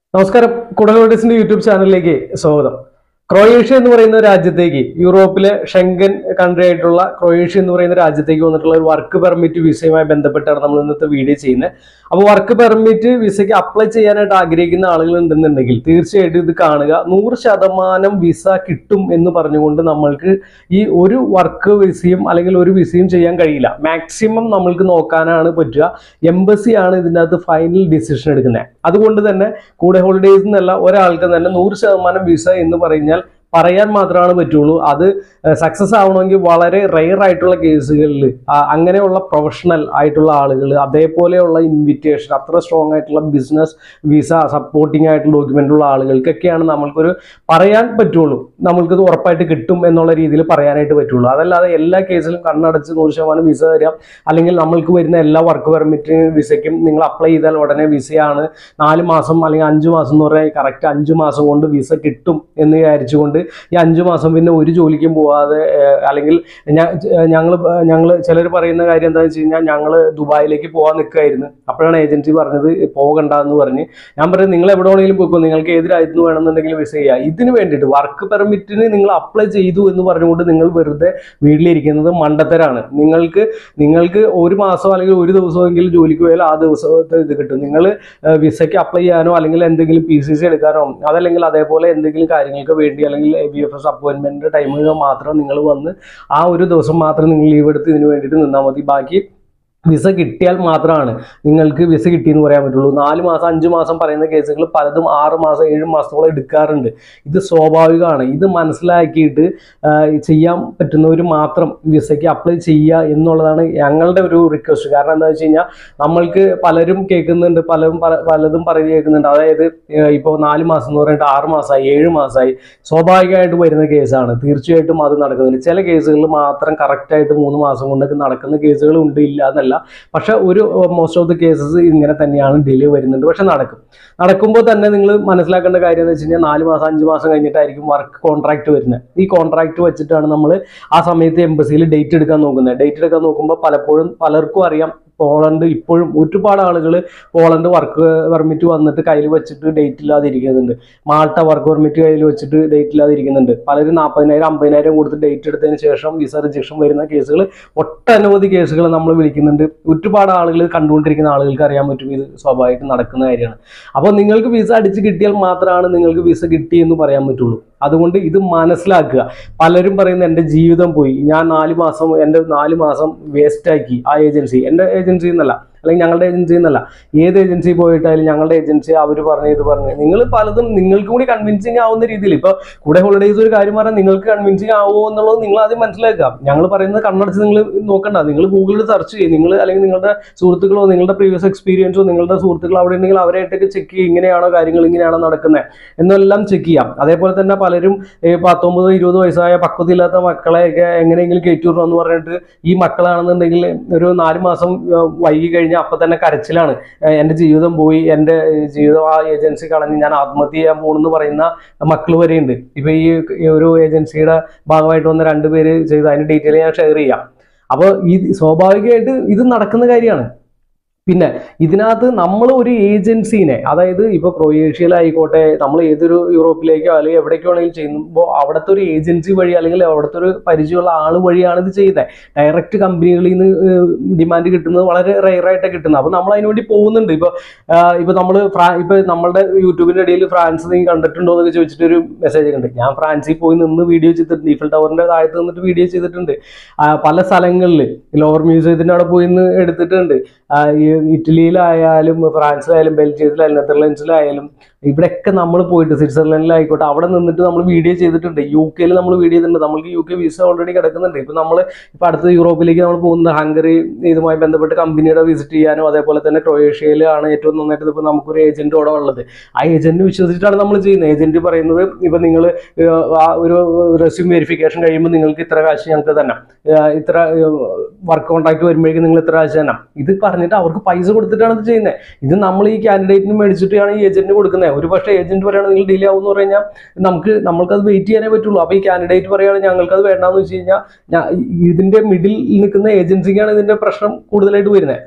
നമസ്കാരം കുടലോഡിസിന്റെ യൂട്യൂബ് ചാനലിലേക്ക് സ്വാഗതം ക്രൊയേഷ്യ എന്ന് പറയുന്ന രാജ്യത്തേക്ക് യൂറോപ്പിലെ ഷെങ്കൻ കൺട്രി ആയിട്ടുള്ള ക്രൊയേഷ്യ എന്ന് പറയുന്ന രാജ്യത്തേക്ക് വന്നിട്ടുള്ള ഒരു വർക്ക് പെർമിറ്റ് വിസയുമായി ബന്ധപ്പെട്ടാണ് നമ്മൾ ഇന്നത്തെ വീഡിയോ ചെയ്യുന്നത് അപ്പോൾ വർക്ക് പെർമിറ്റ് വിസയ്ക്ക് അപ്ലൈ ചെയ്യാനായിട്ട് ആഗ്രഹിക്കുന്ന ആളുകൾ ഉണ്ടെന്നുണ്ടെങ്കിൽ തീർച്ചയായിട്ടും ഇത് കാണുക നൂറ് ശതമാനം വിസ കിട്ടും എന്ന് പറഞ്ഞുകൊണ്ട് നമ്മൾക്ക് ഈ ഒരു വർക്ക് വിസയും അല്ലെങ്കിൽ ഒരു വിസയും ചെയ്യാൻ കഴിയില്ല മാക്സിമം നമ്മൾക്ക് നോക്കാനാണ് പറ്റുക എംബസിയാണ് ഇതിൻ്റെ അകത്ത് ഫൈനൽ ഡിസിഷൻ എടുക്കുന്നത് അതുകൊണ്ട് തന്നെ കൂടെ ഹോളിഡേയ്സ് എന്നല്ല ഒരാൾക്ക് തന്നെ നൂറ് ശതമാനം വിസ എന്ന് പറഞ്ഞാൽ പറയാൻ മാത്രമാണ് പറ്റുള്ളൂ അത് സക്സസ് ആവണമെങ്കിൽ വളരെ റെയർ ആയിട്ടുള്ള കേസുകളിൽ അങ്ങനെയുള്ള പ്രൊഫഷണൽ ആയിട്ടുള്ള ആളുകൾ അതേപോലെയുള്ള ഇൻവിറ്റേഷൻ അത്ര സ്ട്രോങ് ആയിട്ടുള്ള ബിസിനസ് വിസ സപ്പോർട്ടിംഗ് ആയിട്ടുള്ള ഡോക്യുമെന്റ് ഉള്ള ആളുകൾക്കൊക്കെയാണ് നമ്മൾക്കൊരു പറയാൻ പറ്റുള്ളൂ നമ്മൾക്കത് ഉറപ്പായിട്ട് കിട്ടും എന്നുള്ള രീതിയിൽ പറയാനായിട്ട് പറ്റുള്ളൂ അതല്ലാതെ എല്ലാ കേസിലും കണ്ണടച്ച് നൂറ് ശതമാനം വിസ തരാം അല്ലെങ്കിൽ നമ്മൾക്ക് വരുന്ന എല്ലാ വർക്ക് പെർമിറ്റ് വിസയ്ക്കും നിങ്ങൾ അപ്ലൈ ചെയ്താൽ ഉടനെ വിസയാണ് നാല് മാസം അല്ലെങ്കിൽ അഞ്ച് മാസം എന്ന് പറഞ്ഞാൽ കറക്റ്റ് അഞ്ച് മാസം കൊണ്ട് വിസ കിട്ടും എന്ന് വിചാരിച്ചുകൊണ്ട് ഈ അഞ്ച് മാസം പിന്നെ ഒരു ജോലിക്കും പോവാതെ ഏഹ്, അല്ലെങ്കിൽ ഞങ്ങൾ ഞങ്ങൾ ചിലർ പറയുന്ന കാര്യം എന്താണെന്ന് വെച്ച് കഴിഞ്ഞാൽ ഞങ്ങൾ ദുബായിലേക്ക് പോകാൻ നിൽക്കുകയായിരുന്നു അപ്പോഴാണ് ഏജൻസി പറഞ്ഞത് പോകണ്ട എന്ന് പറഞ്ഞ് ഞാൻ പറയും നിങ്ങൾ എവിടെ വേണമെങ്കിലും പോയിക്കോ നിങ്ങൾക്ക് ഏത് രാജ്യത്ത് വേണമെന്നുണ്ടെങ്കിൽ വിസ ചെയ്യുക ഇതിന് വേണ്ടിയിട്ട് വർക്ക് പെർമിറ്റിന് നിങ്ങൾ അപ്ലൈ ചെയ്തു എന്ന് പറഞ്ഞുകൊണ്ട് നിങ്ങൾ വെറുതെ വീട്ടിലിരിക്കുന്നത് മണ്ടത്തരാണ് നിങ്ങൾക്ക് നിങ്ങൾക്ക് ഒരു മാസം അല്ലെങ്കിൽ ഒരു ദിവസമെങ്കിലും ജോലിക്ക് പോയാൽ ആ ദിവസത്തെ ഇത് കിട്ടും നിങ്ങൾ വിസയ്ക്ക് അപ്ലൈ ചെയ്യാനോ അല്ലെങ്കിൽ എന്തെങ്കിലും പി സി സി എടുക്കാനോ അതല്ലെങ്കിൽ അതേപോലെ എന്തെങ്കിലും കാര്യങ്ങൾക്ക് വേണ്ടി അല്ലെങ്കിൽ ബി എഫ് എസ് അപ്പോയിൻമെൻറ്റ് ടൈമുകൾ മാത്രം നിങ്ങൾ വന്ന് ആ ഒരു ദിവസം മാത്രം നിങ്ങൾ ലീവ് എടുത്ത് ഇതിന് വേണ്ടിയിട്ട് നിന്നാൽ മതി ബാക്കി വിസ കിട്ടിയാൽ മാത്രമാണ് നിങ്ങൾക്ക് വിസ കിട്ടിയെന്ന് പറയാൻ പറ്റുള്ളൂ നാല് മാസം അഞ്ച് മാസം പറയുന്ന കേസുകൾ പലതും ആറ് മാസം ഏഴ് മാസത്തോളം എടുക്കാറുണ്ട് ഇത് സ്വാഭാവികമാണ് ഇത് മനസ്സിലാക്കിയിട്ട് ആ, ചെയ്യാൻ പറ്റുന്നവർ മാത്രം വിസയ്ക്ക് അപ്ലൈ ചെയ്യുക എന്നുള്ളതാണ് ഞങ്ങളുടെ ഒരു റിക്വസ്റ്റ് കാരണം എന്താ വെച്ച് കഴിഞ്ഞാൽ നമ്മൾക്ക് പലരും കേൾക്കുന്നുണ്ട് പലരും പല- പലതും പറയുക കേൾക്കുന്നുണ്ട് അതായത് ഇപ്പോൾ നാല് മാസം എന്ന് പറഞ്ഞിട്ട് ആറ് മാസമായി ഏഴ് മാസമായി സ്വാഭാവികമായിട്ട് വരുന്ന കേസാണ് തീർച്ചയായിട്ടും അത് നടക്കുന്നുണ്ട് ചില കേസുകളിൽ മാത്രം കറക്റ്റായിട്ട് മൂന്ന് മാസം കൊണ്ടൊക്കെ നടക്കുന്ന കേസുകൾ ഉണ്ട് ഇല്ല എന്നല്ല പക്ഷെ ഒരു മോസ്റ്റ് ഓഫ് ദി കേസസ് ഇങ്ങനെ തന്നെയാണ് ഡിലേ വരുന്നുണ്ട് പക്ഷെ നടക്കും നടക്കുമ്പോൾ തന്നെ നിങ്ങൾ മനസ്സിലാക്കേണ്ട കാര്യം എന്ന് വെച്ച് കഴിഞ്ഞാൽ നാല് മാസം അഞ്ച് മാസം കഴിഞ്ഞിട്ടായിരിക്കും വർക്ക് കോൺട്രാക്ട് വരുന്നത് ഈ കോൺട്രാക്ട് വെച്ചിട്ടാണ് നമ്മൾ ആ സമയത്ത് എംബസിയിൽ ഡേറ്റ് എടുക്കാൻ നോക്കുന്നത് ഡേറ്റ് എടുക്കാൻ നോക്കുമ്പോൾ പലപ്പോഴും പലർക്കും അറിയാം പോളണ്ട് ഇപ്പോഴും ഒരുപാട് ആളുകൾ പോളണ്ട് വർക്ക് പെർമിറ്റ് വന്നിട്ട് കയ്യിൽ വെച്ചിട്ട് ഡേറ്റ് ഇല്ലാതെ ഇരിക്കുന്നുണ്ട് മാൾട്ട വർക്ക് പെർമിറ്റ് കയ്യിൽ വെച്ചിട്ട് ഡേറ്റ് ഇല്ലാതെ ഇരിക്കുന്നുണ്ട് പലരും നാൽപ്പതിനായിരം അമ്പതിനായിരം കൊടുത്ത് ഡേറ്റ് എടുത്തതിന് ശേഷം വിസ റിജക്ഷൻ വരുന്ന കേസുകൾ ഒട്ടനവധി കേസുകൾ നമ്മൾ വിളിക്കുന്നുണ്ട് ഒരുപാട് ആളുകൾ കണ്ടുകൊണ്ടിരിക്കുന്ന ആളുകൾക്ക് അറിയാൻ പറ്റും ഇത് സ്വാഭാവികമായിട്ടും നടക്കുന്ന കാര്യമാണ് അപ്പോൾ നിങ്ങൾക്ക് വിസ അടിച്ച് കിട്ടിയാൽ മാത്രമാണ് നിങ്ങൾക്ക് വിസ കിട്ടി എന്ന് പറയാൻ പറ്റുള്ളൂ അതുകൊണ്ട് ഇത് മനസ്സിലാക്കുക പലരും പറയുന്ന എൻ്റെ ജീവിതം പോയി ഞാൻ നാല് മാസം എൻ്റെ നാല് മാസം വേസ്റ്റ് ആക്കി ആ ഏജൻസി എൻ്റെ ഏജൻസി എന്നല്ല അല്ലെങ്കിൽ ഞങ്ങളുടെ ഏജൻസി എന്നല്ല ഏത് ഏജൻസി പോയിട്ടായാലും ഞങ്ങളുടെ ഏജൻസി അവർ പറഞ്ഞു ഇത് പറഞ്ഞു നിങ്ങൾ പലതും നിങ്ങൾക്കും കൂടി കൺവിൻസിങ് ആവുന്ന രീതിയിൽ ഇപ്പോൾ കൂടെ ഹോളിഡേയ്സ് ഒരു കാര്യം പറഞ്ഞാൽ നിങ്ങൾക്ക് കൺവിൻസിങ് ആവുമോ എന്നുള്ളത് നിങ്ങൾ ആദ്യം മനസ്സിലാക്കുക ഞങ്ങൾ പറയുന്നത് കണ്ണടച്ച് നിങ്ങൾ നോക്കണ്ട നിങ്ങൾ ഗൂഗിളിൽ സെർച്ച് ചെയ്യും നിങ്ങൾ അല്ലെങ്കിൽ നിങ്ങളുടെ സുഹൃത്തുക്കളോ നിങ്ങളുടെ പ്രീവിയസ് എക്സ്പീരിയൻസോ നിങ്ങളുടെ സുഹൃത്തുക്കൾ അവിടെ ഉണ്ടെങ്കിൽ അവരായിട്ടൊക്കെ ചെക്ക് ചെയ്യും ഇങ്ങനെയാണോ കാര്യങ്ങൾ ഇങ്ങനെയാണോ നടക്കുന്നത് എന്നെല്ലാം ചെക്ക് ചെയ്യാം അതേപോലെ തന്നെ പലരും ഈ പത്തൊമ്പത് ഇരുപത് വയസ്സായ പക്വതയില്ലാത്ത മക്കളെയൊക്കെ എങ്ങനെയെങ്കിലും കയറ്റിവിടണം എന്ന് പറഞ്ഞിട്ട് ഈ മക്കളാണെന്നുണ്ടെങ്കിൽ ഒരു നാല് മാസം ആ, വൈകി കഴിഞ്ഞാൽ അപ്പം തന്നെ കരച്ചിലാണ് ആ, എൻ്റെ ജീവിതം പോയി എൻ്റെ ഏ, ജീവിതം ആ ഏജൻസി കളഞ്ഞ് ഞാൻ ആത്മഹത്യ ചെയ്യാൻ പോകുന്നെന്ന് പറയുന്ന മക്കൾ വരെയുണ്ട് ഇപ്പം ഈ ഈ ഒരു ഏജൻസിയുടെ ഭാഗമായിട്ട് വന്ന രണ്ട് പേര് ചെയ്ത് അതിൻ്റെ ഡീറ്റെയിൽ ഞാൻ ഷെയർ ചെയ്യാം അപ്പോൾ ഈ സ്വാഭാവികമായിട്ട് ഇത് നടക്കുന്ന കാര്യമാണ് പിന്നെ ഇതിനകത്ത് നമ്മൾ ഒരു ഏജൻസീനെ അതായത് ഇപ്പോൾ ക്രൊയേഷ്യയിലായിക്കോട്ടെ നമ്മൾ ഏതൊരു യൂറോപ്പിലേക്കോ അല്ലെങ്കിൽ എവിടേക്കോ ആണെങ്കിലും ചെയ്യുമ്പോൾ അവിടുത്തെ ഒരു ഏജൻസി വഴി അല്ലെങ്കിൽ അവിടുത്തെ ഒരു പരിചയമുള്ള ആൾ വഴിയാണ് ഇത് ചെയ്യുന്നത് ഡയറക്റ്റ് കമ്പനികളിൽ നിന്ന് ഡിമാൻഡ് കിട്ടുന്നത് വളരെ റെയറായിട്ടാണ് കിട്ടുന്നത് അപ്പോൾ നമ്മൾ അതിന് വേണ്ടി പോകുന്നുണ്ട് ഇപ്പോൾ ഇപ്പോൾ നമ്മൾ ഫ്രാ ഇപ്പോൾ നമ്മളുടെ യൂട്യൂബിൻ്റെ ഇടയിൽ ഫ്രാൻസ് നീ കണ്ടിട്ടുണ്ടോ എന്നൊക്കെ ചോദിച്ചിട്ട് ഒരു മെസ്സേജ് ഉണ്ട് ഞാൻ ഫ്രാൻസിൽ പോയി നിന്ന് വീഡിയോ ചെയ്തിട്ടുണ്ട് ഈഫൽ ടവറിൻ്റെ താഴത്ത് നിന്നിട്ട് വീഡിയോ ചെയ്തിട്ടുണ്ട് ആ, പല സ്ഥലങ്ങളിൽ ലോവർ മ്യൂസിയത്തിൻ്റെ അവിടെ പോയി നിന്ന് എടുത്തിട്ടുണ്ട് ആ, ഈ ഇറ്റലിയിലായാലും ഫ്രാൻസിലായാലും ബെൽജിയത്തിലായാലും നെതർലൻഡ്സിലായാലും ഇവിടെയൊക്കെ നമ്മൾ പോയിട്ട് സ്വിറ്റ്സർലൻഡിലായിക്കോട്ടെ അവിടെ നിന്നിട്ട് നമ്മൾ വീഡിയോ ചെയ്തിട്ടുണ്ട് യു കെയിൽ നമ്മൾ വീഡിയോ ചെയ്തിട്ടുണ്ട് നമ്മൾക്ക് യു കെ വിസ ഓൾറെഡി കിടക്കുന്നുണ്ട് ഇപ്പം നമ്മൾ ഇപ്പം അടുത്ത യൂറോപ്പിലേക്ക് നമ്മൾ പോകുന്നത് ഹംഗറി ഇതുമായി ബന്ധപ്പെട്ട് കമ്പനിയുടെ വിസിറ്റ് ചെയ്യാനും അതേപോലെ തന്നെ ക്രൊയേഷ്യയിലാണ് ഏറ്റവും നന്നായിട്ട് ഇപ്പോൾ നമുക്കൊരു ഏജന്റ് അവിടെ ഉള്ളത് ആ ഏജന്റിനെ വിശ്വസിച്ചിട്ടാണ് നമ്മൾ ചെയ്യുന്നത് ഏജന്റ് പറയുന്നത് ഇപ്പം നിങ്ങൾ ആ ഒരു റെസ്യൂം വെരിഫിക്കേഷൻ കഴിയുമ്പോൾ നിങ്ങൾക്ക് ഇത്ര കാശ് ഞങ്ങൾക്ക് തന്നെ ഇത്ര വർക്ക് കോൺട്രാക്ട് വരുമ്പോഴേക്കും നിങ്ങൾ ഇത്ര കാശ് തന്നെ ഇത് പറഞ്ഞിട്ട് അവർക്ക് പൈസ കൊടുത്തിട്ടാണ് ഇത് ചെയ്യുന്നത് ഇത് നമ്മൾ ഈ കാൻഡിഡേറ്റിന് മേടിച്ചിട്ടാണ് ഈ ഏജന്റിന് കൊടുക്കുന്നത് ഒരു പക്ഷേ ഏജന്റ് പറയുകയാണ് നിങ്ങൾ ഡിലേ ആവും എന്ന് പറഞ്ഞാൽ നമുക്ക് നമ്മൾക്കത് വെയിറ്റ് ചെയ്യാനേ പറ്റുള്ളൂ അപ്പോൾ ഈ കാൻഡിഡേറ്റ് പറയുകയാണ് ഞങ്ങൾക്കത് വേണ്ടാന്ന് വെച്ച് കഴിഞ്ഞാൽ ഞാ- ഇതിന്റെ മിഡിൽ നിൽക്കുന്ന ഏജൻസിക്കാണ് ഇതിന്റെ പ്രശ്നം കൂടുതലായിട്ട് വരുന്നത്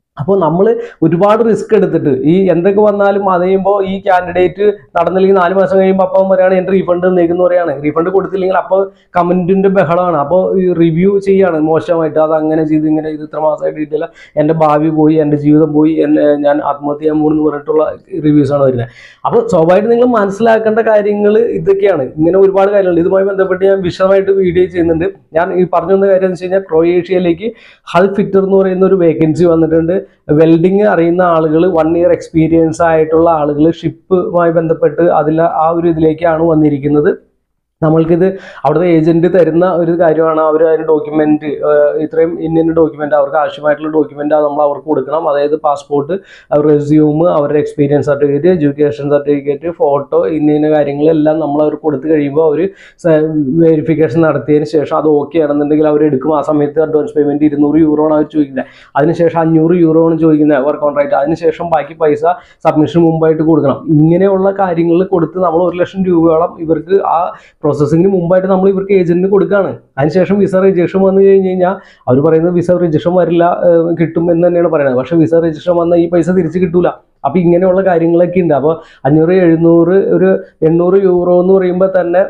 അപ്പോൾ നമ്മൾ ഒരുപാട് റിസ്ക് എടുത്തിട്ട് ഈ എന്തൊക്കെ വന്നാലും അത് കഴിയുമ്പോൾ ഈ കാൻഡിഡേറ്റ് നടന്നില്ലെങ്കിൽ നാല് മാസം കഴിയുമ്പോൾ അപ്പം പറയാണ് എൻ്റെ റീഫണ്ട് തന്നേക്കെന്ന് പറയാണ് റീഫണ്ട് കൊടുത്തില്ലെങ്കിൽ അപ്പോൾ കമന്റിന്റെ ബഹളമാണ് അപ്പോൾ ഈ റിവ്യൂ ചെയ്യാണ് മോശമായിട്ട് അത് അങ്ങനെ ചെയ്ത് ഇങ്ങനെ ഇത് ഇത്ര മാസമായിട്ട് കിട്ടില്ല എൻ്റെ ഭാവി പോയി എൻ്റെ ജീവിതം പോയി എന്നെ ഞാൻ ആത്മഹത്യ ചെയ്യാൻ പോകുന്നു പറഞ്ഞിട്ടുള്ള റിവ്യൂസ് ആണ് വരുന്നത് അപ്പോൾ സ്വാഭാവികമായിട്ട് നിങ്ങൾ മനസ്സിലാക്കേണ്ട കാര്യങ്ങൾ ഇതൊക്കെയാണ് ഇങ്ങനെ ഒരുപാട് കാര്യങ്ങളുണ്ട് ഇതുമായി ബന്ധപ്പെട്ട് ഞാൻ വിശദമായിട്ട് വീഡിയോ ചെയ്യുന്നുണ്ട് ഞാൻ ഈ പറഞ്ഞു വന്ന കാര്യം എന്ന് വെച്ച് കഴിഞ്ഞാൽ ക്രൊയേഷ്യയിലേക്ക് ഹൾ ഫിറ്റർ എന്ന് പറയുന്ന ഒരു വേക്കൻസി വന്നിട്ടുണ്ട് വെൽഡിങ് അറിയുന്ന ആളുകൾ വൺ ഇയർ എക്സ്പീരിയൻസ് ആയിട്ടുള്ള ആളുകൾ ഷിപ്പുമായി ബന്ധപ്പെട്ട് അതിൽ ആ ഒരു ഇതിലേക്കാണ് വന്നിരിക്കുന്നത് നമ്മൾക്കിത് അവിടുത്തെ ഏജന്റ് തരുന്ന ഒരു കാര്യമാണ് അവർ അതിന് ഡോക്യുമെന്റ് ഇത്രയും ഇന്ന ഡോക്യുമെന്റ് അവർക്ക് ആവശ്യമായിട്ടുള്ള ഡോക്യുമെന്റ് നമ്മൾ അവർക്ക് കൊടുക്കണം അതായത് പാസ്പോർട്ട് റെസ്യൂം അവരുടെ experience certificate education certificate photo ഇന്ന ഇന്ന കാര്യങ്ങളെല്ലാം നമ്മൾ അവർക്ക് കൊടുത്തു കഴിയുമ്പോൾ അവർ വെരിഫിക്കേഷൻ നടത്തിയതിന് ശേഷം അത് ഓക്കെ ആണെന്നുണ്ടെങ്കിൽ അവർ എടുക്കും ആ സമയത്ത് അഡ്വാൻസ് പേയ്മെന്റ് ഇരുന്നൂറ് യൂറോ ആണ് അവർ ചോദിക്കുന്നത് അതിനുശേഷം അഞ്ഞൂറ് യൂറോ ആണ് ചോദിക്കുന്നത് വർക്ക് കോൺട്രാക്ട് അതിനുശേഷം ബാക്കി പൈസ സബ്മിഷൻ മുമ്പായിട്ട് കൊടുക്കണം ഇങ്ങനെയുള്ള കാര്യങ്ങൾ കൊടുത്ത് നമ്മൾ ഒരു ലക്ഷം രൂപയോളം ഇവർക്ക് ആ പ്രോസസ്സിങ്ങിന് മുമ്പായിട്ട് നമ്മൾ ഇവർക്ക് ഏജന്റിന് കൊടുക്കുകയാണ് അതിനുശേഷം വിസ രജിസ്ട്രേഷൻ വന്നു കഴിഞ്ഞ് കഴിഞ്ഞാൽ അവർ പറയുന്നത് വിസ രജിസ്ട്രേഷൻ വരില്ല ഏഹ് കിട്ടും എന്ന് തന്നെയാണ് പറയുന്നത് പക്ഷേ വിസ രജിസ്ട്രേഷൻ വന്നാൽ ഈ പൈസ തിരിച്ച് കിട്ടൂല അപ്പൊ ഇങ്ങനെയുള്ള കാര്യങ്ങളൊക്കെ ഉണ്ട് അപ്പോൾ അഞ്ഞൂറ് എഴുന്നൂറ് ഒരു എണ്ണൂറ് യൂറോ എന്ന് പറയുമ്പോൾ തന്നെ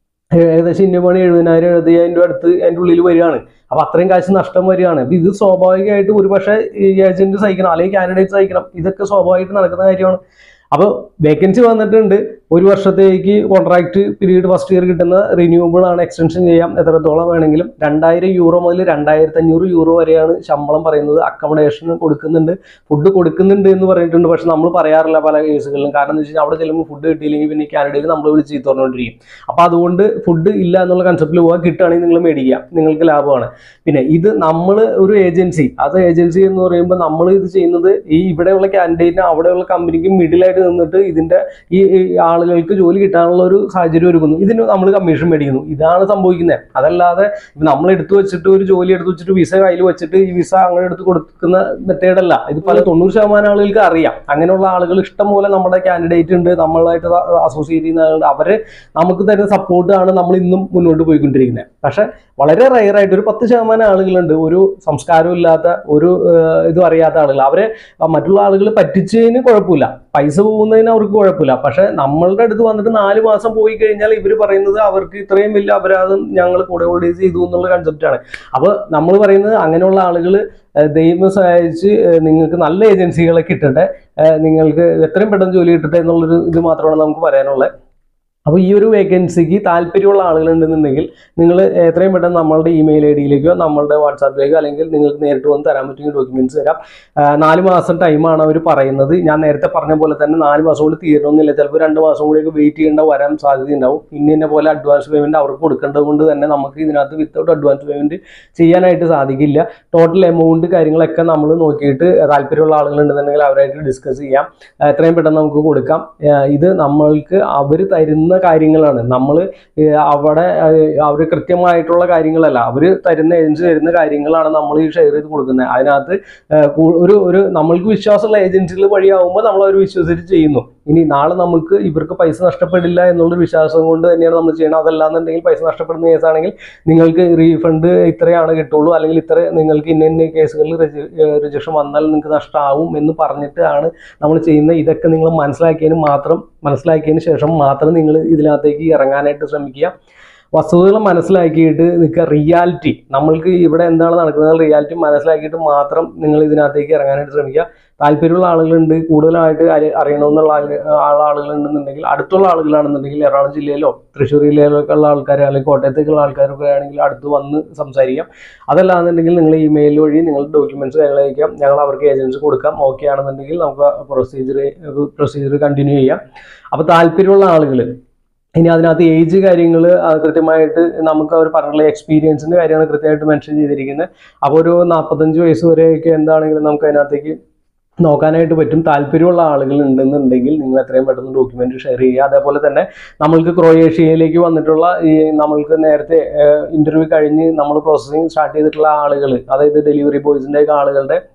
ഏകദേശം ഇന്ത്യ മണി എഴുപതിനായിരം എഴുപതിനായിരം രൂപ അടുത്ത് അതിൻ്റെ ഉള്ളിൽ വരികയാണ് അപ്പൊ അത്രയും കാശ് നഷ്ടം വരികയാണ് അപ്പൊ ഇത് സ്വാഭാവികമായിട്ട് ഒരു പക്ഷേ ഈ ഏജന്റ് സഹിക്കണം അല്ലെങ്കിൽ കാൻഡിഡേറ്റ് സഹിക്കണം ഇതൊക്കെ സ്വാഭാവികമായിട്ട് നടക്കുന്ന കാര്യമാണ് അപ്പോൾ വേക്കൻസി വന്നിട്ടുണ്ട് ഒരു വർഷത്തേക്ക് കോൺട്രാക്ട് പീരീഡ് ഫസ്റ്റ് ഇയർ കിട്ടുന്ന റിന്യൂവബിൾ ആണ് എക്സ്റ്റൻഷൻ ചെയ്യാം എത്രത്തോളം വേണമെങ്കിലും രണ്ടായിരം യൂറോ മുതൽ രണ്ടായിരത്തി അഞ്ഞൂറ് യൂറോ വരെയാണ് ശമ്പളം പറയുന്നത് അക്കോമഡേഷൻ കൊടുക്കുന്നുണ്ട് ഫുഡ് കൊടുക്കുന്നുണ്ട് എന്ന് പറഞ്ഞിട്ടുണ്ട് പക്ഷെ നമ്മൾ പറയാറില്ല പല കേസുകളിലും കാരണം എന്ന് വെച്ച് കഴിഞ്ഞാൽ അവിടെ ചെല്ലുമ്പോൾ ഫുഡ് കിട്ടിയില്ലെങ്കിൽ പിന്നെ കാനഡയിൽ നമ്മൾ വിളിച്ച് ചീത്ത പറഞ്ഞുകൊണ്ടിരിക്കും അപ്പോൾ അതുകൊണ്ട് ഫുഡ് ഇല്ല എന്നുള്ള കൺസെപ്റ്റിൽ പോകാൻ കിട്ടുകയാണെങ്കിൽ നിങ്ങൾ മേടിക്കുക നിങ്ങൾക്ക് ലാഭമാണ് പിന്നെ ഇത് നമ്മൾ ഒരു ഏജൻസി അത് ഏജൻസി എന്ന് പറയുമ്പോൾ നമ്മൾ ഇത് ചെയ്യുന്നത് ഈ ഇവിടെയുള്ള കാൻഡിഡേറ്റിന് അവിടെയുള്ള കമ്പനിക്ക് മിഡിലായിട്ട് നിന്നിട്ട് ഇതിന്റെ ഈ ഈ ആളുകൾക്ക് ജോലി കിട്ടാനുള്ള ഒരു സാഹചര്യം ഒരുക്കുന്നു ഇതിന് നമ്മൾ കമ്മീഷൻ മേടിക്കുന്നു ഇതാണ് സംഭവിക്കുന്നത് അതല്ലാതെ ഇപ്പൊ നമ്മൾ എടുത്തു വെച്ചിട്ട് ഒരു ജോലി എടുത്തു വെച്ചിട്ട് വിസ കയ്യിൽ വെച്ചിട്ട് ഈ വിസ അങ്ങനെ എടുത്ത് കൊടുക്കുന്ന മെത്തേഡല്ല ഇത് പല തൊണ്ണൂറ് ശതമാനം ആളുകൾക്ക് അറിയാം അങ്ങനെയുള്ള ആളുകൾ ഇഷ്ടം പോലെ നമ്മുടെ കാൻഡിഡേറ്റ് ഉണ്ട് നമ്മളായിട്ട് അസോസിയേറ്റ് ചെയ്യുന്ന ആളുണ്ട് അവര് നമുക്ക് തരുന്ന സപ്പോർട്ടാണ് നമ്മൾ ഇന്നും മുന്നോട്ട് പോയിക്കൊണ്ടിരിക്കുന്നത് പക്ഷെ വളരെ റയർ ആയിട്ട് ഒരു പത്ത് ശതമാനം ആളുകളുണ്ട് ഒരു സംസ്കാരവും ഇല്ലാത്ത ഒരു ഏഹ്, ഇതും അറിയാത്ത ആളുകൾ അവരെ ആ മറ്റുള്ള ആളുകൾ പറ്റിച്ചതിന് കുഴപ്പമില്ല പൈസ പോകുന്നതിന് അവർക്ക് കുഴപ്പമില്ല പക്ഷെ നമ്മളുടെ അടുത്ത് വന്നിട്ട് നാല് മാസം പോയി കഴിഞ്ഞാൽ ഇവർ പറയുന്നത് അവർക്ക് ഇത്രയും വലിയ അപരാധം ഞങ്ങൾ കൂടെ ഹോൾഡേസ് ചെയ്തു എന്നുള്ള കൺസെപ്റ്റാണ് അപ്പോൾ നമ്മൾ പറയുന്നത് അങ്ങനെയുള്ള ആളുകൾ ദൈവം സഹായിച്ച് ഏഹ്, നിങ്ങൾക്ക് നല്ല ഏജൻസികളെ കിട്ടട്ടെ ഏഹ്, നിങ്ങൾക്ക് എത്രയും പെട്ടെന്ന് ജോലി കിട്ടട്ടെ എന്നുള്ളൊരു ഇത് മാത്രമാണ് നമുക്ക് പറയാനുള്ളത് അപ്പോൾ ഈ ഒരു വേക്കൻസിക്ക് താല്പര്യമുള്ള ആളുകളുണ്ടെന്നുണ്ടെങ്കിൽ നിങ്ങൾ എത്രയും പെട്ടെന്ന് നമ്മളുടെ ഇമെയിൽ ഐ ഡിയിലേക്കോ നമ്മളുടെ വാട്സാപ്പിലേക്കോ അല്ലെങ്കിൽ നിങ്ങൾക്ക് നേരിട്ട് വന്ന് തരാൻ പറ്റുമെങ്കിൽ ഡോക്യുമെന്റ്സ് തരാം ആ, നാല് മാസം ടൈമാണ് അവർ പറയുന്നത് ഞാൻ നേരത്തെ പറഞ്ഞ പോലെ തന്നെ നാല് മാസം കൊണ്ട് തീരണമെന്നില്ല ചിലപ്പോൾ രണ്ട് മാസം കൂടിയൊക്കെ വെയിറ്റ് ചെയ്യേണ്ട വരാൻ സാധ്യതയുണ്ടാവും പിന്നെ എന്നെ പോലെ അഡ്വാൻസ് പേയ്മെന്റ് അവർക്ക് കൊടുക്കേണ്ടത് കൊണ്ട് തന്നെ നമുക്ക് ഇതിനകത്ത് വിത്തൗട്ട് അഡ്വാൻസ് പേയ്മെന്റ് ചെയ്യാനായിട്ട് സാധിക്കില്ല ടോട്ടൽ എമൗണ്ട് കാര്യങ്ങളൊക്കെ നമ്മൾ നോക്കിയിട്ട് താല്പര്യമുള്ള ആളുകളുണ്ടെന്നുണ്ടെങ്കിൽ അവരായിട്ട് ഡിസ്കസ് ചെയ്യാം ആ, എത്രയും പെട്ടെന്ന് നമുക്ക് കൊടുക്കാം ആ, ഇത് നമ്മൾക്ക് അവർ തരുന്ന കാര്യങ്ങളാണ് നമ്മൾ അവിടെ അവർ കൃത്യമായിട്ടുള്ള കാര്യങ്ങളല്ല അവർ തരുന്ന ഏജൻസി തരുന്ന കാര്യങ്ങളാണ് നമ്മൾ ഈ ഷെയർ ചെയ്ത് കൊടുക്കുന്നത് അതിനകത്ത് ആ, കൂ- ഒരു ഒരു നമ്മൾക്ക് വിശ്വാസമുള്ള ഏജൻസികൾ വഴിയാവുമ്പോൾ നമ്മൾ അവർ വിശ്വസിച്ച് ചെയ്യുന്നു ഇനി നാളെ നമുക്ക് ഇവർക്ക് പൈസ നഷ്ടപ്പെടില്ല എന്നുള്ളൊരു വിശ്വാസം കൊണ്ട് തന്നെയാണ് നമ്മൾ ചെയ്യണം അതല്ലാന്നുണ്ടെങ്കിൽ പൈസ നഷ്ടപ്പെടുന്ന കേസാണെങ്കിൽ നിങ്ങൾക്ക് റീഫണ്ട് ഇത്രയാണ് കിട്ടുള്ളൂ അല്ലെങ്കിൽ ഇത്ര നിങ്ങൾക്ക് ഇന്ന ഇന്ന കേസുകളിൽ രജിസ്ട്രേഷൻ വന്നാൽ നിങ്ങൾക്ക് നഷ്ടമാവും എന്ന് പറഞ്ഞിട്ടാണ് നമ്മൾ ചെയ്യുന്ന ഇതൊക്കെ നിങ്ങൾ മനസ്സിലാക്കിയതിന് മാത്രം മനസ്സിലാക്കിയതിന് ശേഷം മാത്രം നിങ്ങൾ ഇതിനകത്തേക്ക് ഇറങ്ങാനായിട്ട് ശ്രമിക്കുക വസ്തുതകൾ മനസ്സിലാക്കിയിട്ട് നിൽക്കുക റിയാലിറ്റി നമ്മൾക്ക് ഇവിടെ എന്താണ് നടക്കുന്നത് റിയാലിറ്റി മനസ്സിലാക്കിയിട്ട് മാത്രം നിങ്ങൾ ഇതിനകത്തേക്ക് ഇറങ്ങാനായിട്ട് ശ്രമിക്കുക താല്പര്യമുള്ള ആളുകളുണ്ട് കൂടുതലായിട്ട് അറി- അറിയണമെന്നുള്ള ആള് ആള് ആളുകളുണ്ടെന്നുണ്ടെങ്കിൽ അടുത്തുള്ള ആളുകളാണെന്നുണ്ടെങ്കിൽ എറണാകുളം ജില്ലയിലോ തൃശ്ശൂർ ജില്ലയിലൊക്കെ ഉള്ള ആൾക്കാർ അല്ലെങ്കിൽ കോട്ടയത്തേക്കുള്ള ആൾക്കാരൊക്കെ ആണെങ്കിൽ അടുത്ത് വന്ന് സംസാരിക്കാം അതല്ലാന്നുണ്ടെങ്കിൽ നിങ്ങൾ ഇമെയിൽ വഴി നിങ്ങൾ ഡോക്യുമെന്റ്സ് ഞങ്ങൾ അയക്കാം ഞങ്ങൾ അവർക്ക് ഏജൻസി കൊടുക്കാം ഓക്കെ ആണെന്നുണ്ടെങ്കിൽ നമുക്ക് പ്രൊസീജിയർ പ്രൊസീജിയർ കണ്ടിന്യൂ ചെയ്യാം അപ്പോൾ താല്പര്യമുള്ള ആളുകൾ ഇനി അതിനകത്ത് ഏജ് കാര്യങ്ങൾ കൃത്യമായിട്ട് നമുക്ക് അവർ പറഞ്ഞുള്ള എക്സ്പീരിയൻസിന്റെ കാര്യമാണ് കൃത്യമായിട്ട് മെൻഷൻ ചെയ്തിരിക്കുന്നത് അപ്പോൾ ഒരു നാൽപ്പത്തഞ്ച് വയസ്സ് വരെയൊക്കെ എന്താണെങ്കിലും നമുക്ക് അതിനകത്തേക്ക് നോക്കാനായിട്ട് പറ്റും താല്പര്യമുള്ള ആളുകൾ ഉണ്ടെന്നുണ്ടെങ്കിൽ നിങ്ങൾ എത്രയും പെട്ടെന്ന് ഡോക്യുമെന്റ് ഷെയർ ചെയ്യുക അതേപോലെ തന്നെ നമ്മൾക്ക് ക്രൊയേഷ്യയിലേക്ക് വന്നിട്ടുള്ള ഈ നമ്മൾക്ക് നേരത്തെ ഇന്റർവ്യൂ കഴിഞ്ഞ് നമ്മൾ പ്രോസസ്സിങ് സ്റ്റാർട്ട് ചെയ്തിട്ടുള്ള ആളുകൾ അതായത് ഡെലിവറി ബോയ്സിന്റെ ഒക്കെ ആളുകളുടെ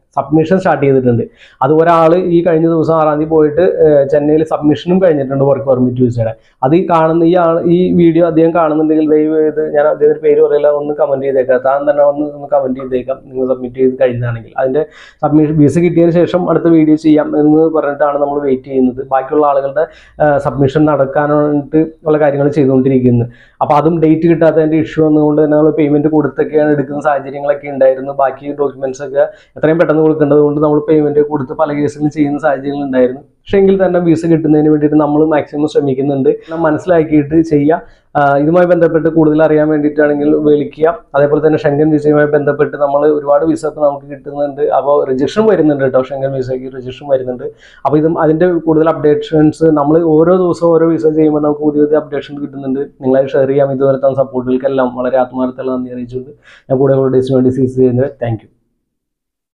സബ്മിഷൻ സ്റ്റാർട്ട് ചെയ്തിട്ടുണ്ട് അത് ഒരാൾ ഈ കഴിഞ്ഞ ദിവസം ആറാം തീയതി പോയിട്ട് ഏഹ്, ചെന്നൈയിൽ സബ്മിഷനും കഴിഞ്ഞിട്ടുണ്ട് വർക്ക് പെർമിറ്റ് വിസയുടെ അത് ഈ കാണുന്ന ഈ ആൾ ഈ വീഡിയോ അദ്ദേഹം കാണുന്നുണ്ടെങ്കിൽ ദയവ് ചെയ്ത് ഞാൻ അദ്ദേഹത്തിന്റെ പേര് പറയില്ല ഒന്ന് കമന്റ് ചെയ്തേക്കാം താൻ തന്നെ ഒന്ന് ഒന്ന് കമന്റ് ചെയ്തേക്കാം നിങ്ങൾ സബ്മിറ്റ് ചെയ്ത് കഴിഞ്ഞാണെങ്കിൽ അതിന്റെ സബ്മിഷൻ വിസ കിട്ടിയതിന് ശേഷം അടുത്ത വീഡിയോ ചെയ്യാം എന്ന് പറഞ്ഞിട്ടാണ് നമ്മൾ വെയിറ്റ് ചെയ്യുന്നത് ബാക്കിയുള്ള ആളുകളുടെ സബ്മിഷൻ നടക്കാനായിട്ട് ഉള്ള കാര്യങ്ങൾ ചെയ്തുകൊണ്ടിരിക്കുന്നത് അപ്പോൾ അതും ഡേറ്റ് കിട്ടാത്തതിന്റെ ഇഷ്യൂ വന്നുകൊണ്ട് തന്നെ നമ്മൾ പേയ്മെന്റ് കൊടുത്തൊക്കെയാണ് എടുക്കുന്ന സാഹചര്യങ്ങളൊക്കെ ഉണ്ടായിരുന്നു ബാക്കി ഡോക്യുമെന്റ്സ് ഒക്കെ എത്രയും പെട്ടെന്ന് കൊടുക്കേണ്ടത് കൊണ്ട് നമ്മൾ പേയ്മെന്റ് കൊടുത്ത് പല കേസുകളും ചെയ്യുന്ന സാഹചര്യങ്ങൾ ഉണ്ടായിരുന്നു പക്ഷേ എങ്കിൽ തന്നെ വിസ കിട്ടുന്നതിന് വേണ്ടിയിട്ട് നമ്മൾ മാക്സിമം ശ്രമിക്കുന്നുണ്ട് നമ്മൾ മനസ്സിലാക്കിയിട്ട് ചെയ്യുക ആ, ഇതുമായി ബന്ധപ്പെട്ട് കൂടുതൽ അറിയാൻ വേണ്ടിയിട്ടാണെങ്കിൽ വിളിക്കുക അതേപോലെ തന്നെ ഷെങ്കൻ വിസയുമായി ബന്ധപ്പെട്ട് നമ്മൾ ഒരുപാട് വിസ ഇപ്പോൾ നമുക്ക് കിട്ടുന്നുണ്ട് അപ്പോൾ രജിസ്ട്രേഷൻ വരുന്നുണ്ട് കേട്ടോ ഷെങ്കൻ വിസയ്ക്ക് രജിസ്ട്രേഷൻ വരുന്നുണ്ട് അപ്പോൾ ഇതും അതിൻ്റെ കൂടുതൽ അപ്ഡേഷൻസ് നമ്മൾ ഓരോ ദിവസവും ഓരോ വിസ ചെയ്യുമ്പോൾ നമുക്ക് പുതിയ പുതിയ അപ്ഡേഷൻ കിട്ടുന്നുണ്ട് നിങ്ങളായി ഷെയർ ചെയ്യാം ഇതുവരെ തന്ന സപ്പോർട്ടുകൾക്കെല്ലാം വളരെ ആത്മാർത്ഥമുള്ള നന്ദി അറിയിച്ചുകൊണ്ട് ഞാൻ കൂടെ ഡേസിന് വേണ്ടി സീസ് ചെയ്യുന്നത് താങ്ക് യു